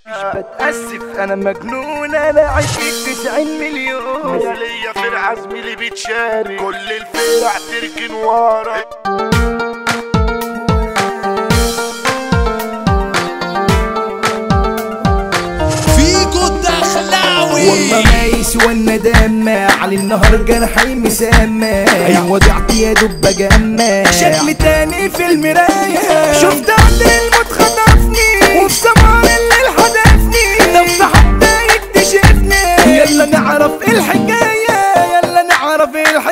بتأسف انا مجنون انا عشت 90 مليون يا ليا فرقة زميلي بتشارك كل الفرق تركن ورا فيكو الدخلاوي والله ما يسوى الندم على النهار جرحي مسمى ايوه ضعت يا دب جمع شكل تاني في المراية شفت عند الموت خطفني وفي سمار الليل حدفني طب حتى يكتشفني يلا نعرف الحكاية يلا نعرف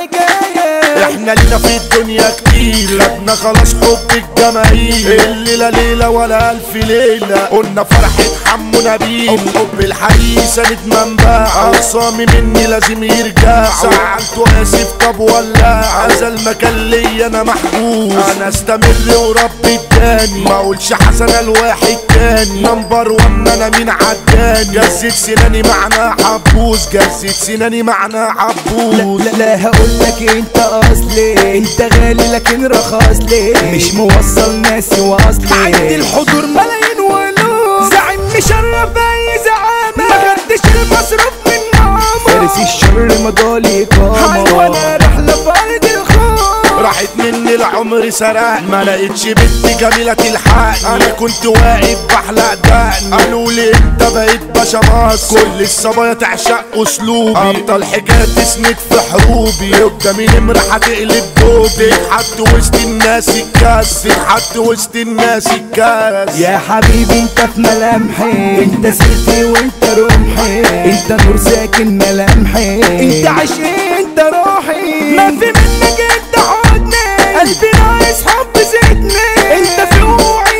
الحكاية احنا لينا في الدنيا كتير خدنا خلاص حب الجماهير الليلة ليلة ولا ألف ليلة قلنا فرحة حمو نبيل حب الحقيقي سند منبع خصامي مني لازم يرجع زعلته آسف طب ولا عزل مكان ليا أنا محبوس أنا استمر وربي اداني ما اقولش حسن الواحد تاني نمبر ون انا مين عداني جزت سناني معناها حبوس جزت سناني معناها حبوس لا لا هقول لك انت اصلي انت غالي لكن رخص لي مش موصل ناسي واصلي عندي الحضور ملايين ولوف زعيم مشرف اي زعامة ما خدتش المصروف من ماما فارس الشر مضالي قامة وانا رحلة في ارض الخوف راحت مني العمر سرقني ما لقيتش بنت جميلة تلحقني انا كنت واقف بحلق دقني قالوا لي انت بقيت باشا مصر كل الصبايا تعشق اسلوبي ابطال حكاية تسند في حروبي قدامي نمرة هتقلب دوبي تتحط وسط الناس الكاس تتحط وسط الناس الكاس يا حبيبي انت في ملامحي انت سيرتي وانت روحي انت نور ساكن ملامحي انت عشقي انت روحي ما في منك انت حضني قلبي ناقص حب زيتني انت في وعي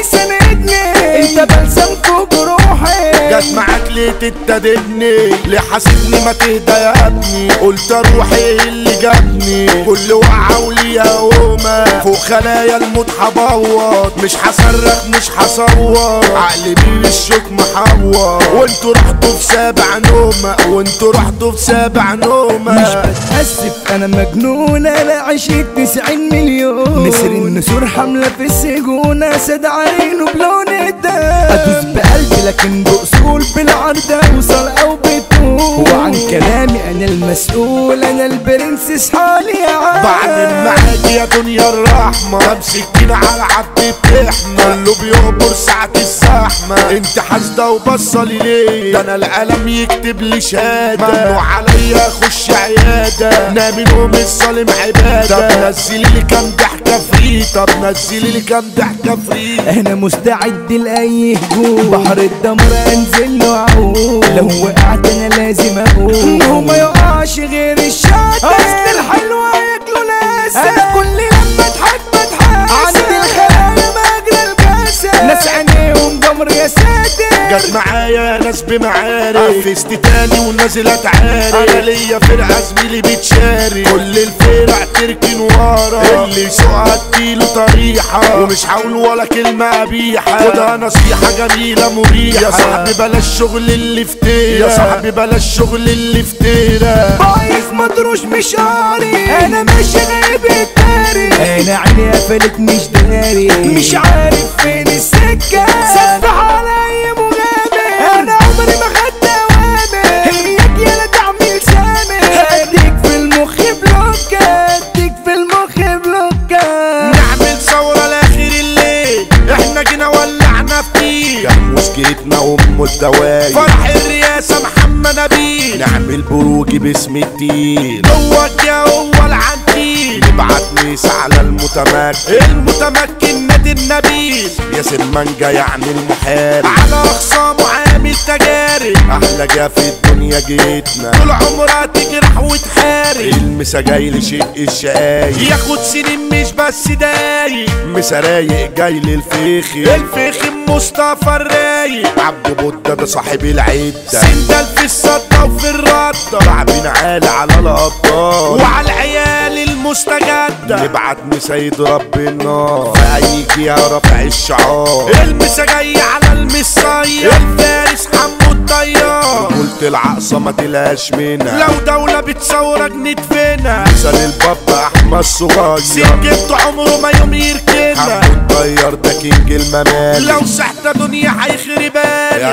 سندني انت بلسم فوق روحي جت معاك ليه تتدبني ليه حاسبني ما تهدى يا ابني قلت اروح ايه اللي جابني كل وقعه وليا قومه فوق خلايا الموت هبوط مش هصرخ مش هصوت عقلي بيه الشوك محوط وانتوا رحتوا في سابع نومه وانتوا رحتوا في سابع مش نومه بتأسف انا مجنون انا عشت 90 مليون نسر النسور حملة في السجون اسد عينه بلون الدم ادوس بقلبي لكن باصول بالعرض اوصل او بتقول وعن كلامي انا المسؤول انا البرنسس حالي يا عم بعد معاك يا دنيا الرحمة طب سكينة على عبد بتحمى كله بيقبر ساعة الزحمة انت حاسدة وبصلي ليه ده انا القلم يكتب لي شهادة ممنوع عليا اخش عيادة نامي نوم الظالم عبادة طب نزلي لي كام ضحكة فري طب نزلي لي كام ضحكة فري انا مستعد لاي هجوم بحر الدمر انزل له اعوم لو وقعت انا لازم اقوم هو ما يقعش غير الشاطر اصل الحلوة ياكلوا ناس انا كل لما اضحك بضحك عندي الخلايا مجرى الكاسة ناس عينيهم جمر يا ساتر جت معايا ناس بمعارف فزت تاني ونازل اتعارك انا ليا فرقه زميلي بتشارك كل الفرق تركن ورا اللي يسوقها اديله طريحه ومش هقول ولا كلمه قبيحه خدها نصيحه جميله مريحه يا صاحبي بلاش شغل اللي في تيرة يا صاحبي بلاش شغل اللي في تيرة بايظ مطروش مش قاري انا ماشي غايب التاري انا عيني قفلت مش داري مش عارف فين السكة سفح عليا مغامر انا عمري ما خدت اوامر هيك يا تعمل سامر هديك في المخ بلوكة هديك في المخ بلوكة نعمل ثورة لاخر الليل احنا جينا ولعنا فيه كان مسكتنا ام الدوايب فرح الرئاسة محمد نبيل نعمل بروجي باسم الدين هو يا هو العنتيل نبعت ميس على المتمكن المتمكن نادي النبيل ياسر مانجا يعني المحارب على اخصامه عامل تجارب احلى جا في الدنيا جيتنا طول عمرها تجرح وتحارب المسا جاي لشق الشقايق ياخد سنين مش بس دايق مسا رايق جاي للفيخي الفيخي مصطفى الرايق عبد بودة ده صاحب العدة سندل في الصدة وفي الردة لاعبين عالي على الابطال وعلى العيال المستجدة نبعت مسا يضرب بالنار فهيجي يا رفع الشعار المسا جاي على المصاية الفارس حمو الطيار قلت العقصة ما تلاش منها لو دولة بتصورك ندفنها مثال الباب احمد صغير سكت عمره ما يوم يركنها حمو الطيار ده كينج الممالك لو سحت دنيا هيخربان يا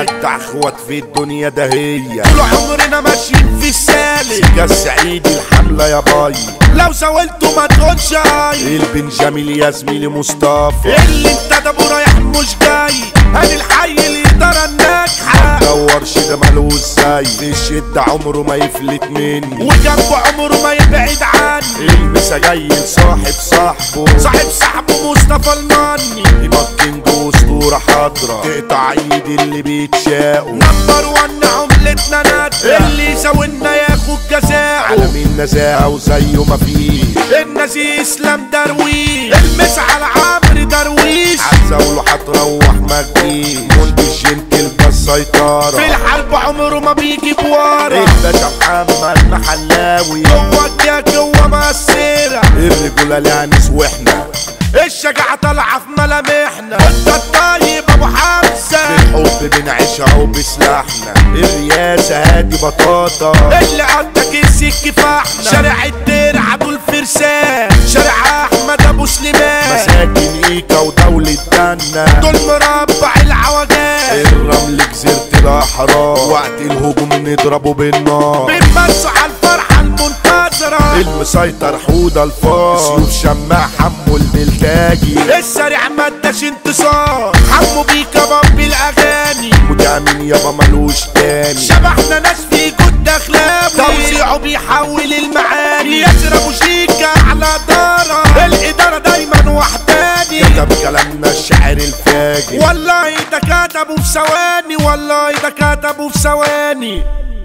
اجدع اخوات في الدنيا ده هي طول عمرنا ماشيين في السالك سكة السعيد الحملة يا باي لو زاولته ما تقولش اي البنجاميل يا زميلي مصطفى اللي انت ده رايح مش جاي هاني الحي الادارة الناجحة دورش ده مالوش زي في الشدة عمره ما يفلت مني وجنبه عمره ما يبعد عني المسا جاي لصاحب صاحبه صاحب صاحبه مصطفى المني يمكن اسطورة حاضرة تقطع ايد اللي بيتشاقوا نمبر وان عملتنا ندى اللي يساوينا ياخد جزاءه عالم النزاهة وزيه ما فيه النزيه اسلام درويش المس على عمرو درويش عزاوله هتروح مجدي منتج ينكل السيطرة في الحرب عمره ما بيجي بورا الباشا محمد محلاوي جوه الجاك جوه مقسرة الرجولة لها واحنا الشجاعة طالعة في ملامحنا انت الطيب ابو حمزة بالحب بنعيشها وبسلاحنا الرياسة هادي بطاطا اللي عندك السك فاحنا شارع الدرع ابو الفرسان شارع احمد ابو سليمان مساكن ايكا ودولة دنا دول مربع العوجات الرمل جزيرة الاحرار وقت الهجوم نضربه بالنار بنمسوا على الفرحة المنتظرة المسيطر حودة الفار سيوف شماع حمو الملتاجي السريع ما اداش انتصار حمو بيكا باب الاغاني مدعمين يابا ملوش تاني شبحنا ناس في جد اخلاوي توزيعه بيحول المعاني ياسر ابو شيكا على دارة الادارة دايما وحداني كتب كلامنا الشاعر الفاجر والله ده كتبه في ثواني والله ده كتبه في ثواني